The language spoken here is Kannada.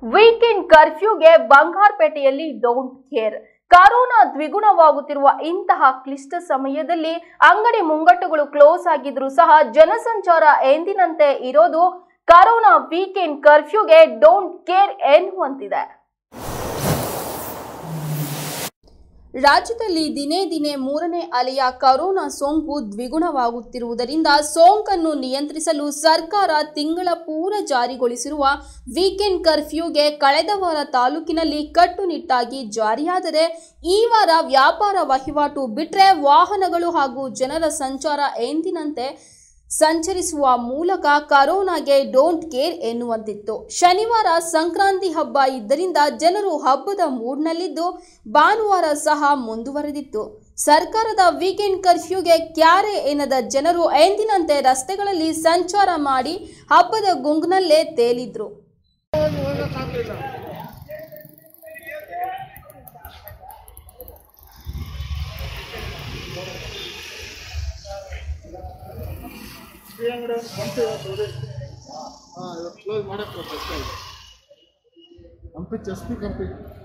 ವೀಕೆಂಡ್ ಕರ್ಫ್ಯೂಗೆ ಬಂಗಾರಪೇಟೆಯಲ್ಲಿ ಡೋಂಟ್ ಕೇರ್ ಕರೋನಾ ದ್ವಿಗುಣವಾಗುತ್ತಿರುವ ಇಂತಹ ಕ್ಲಿಷ್ಟ ಸಮಯದಲ್ಲಿ ಅಂಗಡಿ ಮುಂಗಟ್ಟುಗಳು ಕ್ಲೋಸ್ ಆಗಿದ್ರು ಸಹ ಜನಸಂಚಾರ ಎಂದಿನಂತೆ ಇರೋದು ಕರೋನಾ ವೀಕೆಂಡ್ ಕರ್ಫ್ಯೂಗೆ ಡೋಂಟ್ ಕೇರ್ ಎನ್ನುವಂತಿದೆ ರಾಜ್ಯದಲ್ಲಿ ದಿನೇ ದಿನೇ ಮೂರನೇ ಅಲೆಯ ಕರೋನಾ ಸೋಂಕು ದ್ವಿಗುಣವಾಗುತ್ತಿರುವುದರಿಂದ ಸೋಂಕನ್ನು ನಿಯಂತ್ರಿಸಲು ಸರ್ಕಾರ ತಿಂಗಳ ಪೂರ ಜಾರಿಗೊಳಿಸಿರುವ ವೀಕೆಂಡ್ ಕರ್ಫ್ಯೂಗೆ ಕಳೆದ ವಾರ ತಾಲೂಕಿನಲ್ಲಿ ಕಟ್ಟುನಿಟ್ಟಾಗಿ ಜಾರಿಯಾದರೆ ಈ ವಾರ ವ್ಯಾಪಾರ ವಹಿವಾಟು ಬಿಟ್ಟರೆ ವಾಹನಗಳು ಹಾಗೂ ಜನರ ಸಂಚಾರ ಎಂದಿನಂತೆ ಸಂಚರಿಸುವ ಮೂಲಕ ಕರೋನಾಗೆ ಡೋಂಟ್ ಕೇರ್ ಎನ್ನುವಂತಿತ್ತು ಶನಿವಾರ ಸಂಕ್ರಾಂತಿ ಹಬ್ಬ ಇದ್ದರಿಂದ ಜನರು ಹಬ್ಬದ ಮೂಡ್ನಲ್ಲಿದ್ದು ಭಾನುವಾರ ಸಹ ಮುಂದುವರೆದಿತ್ತು ಸರ್ಕಾರದ ವೀಕೆಂಡ್ ಕರ್ಫ್ಯೂಗೆ ಕ್ಯಾರೆ ಎನ್ನದ ಜನರು ಎಂದಿನಂತೆ ರಸ್ತೆಗಳಲ್ಲಿ ಸಂಚಾರ ಮಾಡಿ ಹಬ್ಬದ ಗುಂಗ್ನಲ್ಲೇ ತೇಲಿದ್ರು ಈ ಅಂಗಡಿ ಹಂಪಿ ಇವತ್ತು ಹಾಂ ಇವತ್ತು ಕ್ಲೋಸ್ ಮಾಡಕ್ಕೆ ಹಂಪಿ ಚೆಸ್ಪಿ ಕಂಪಿ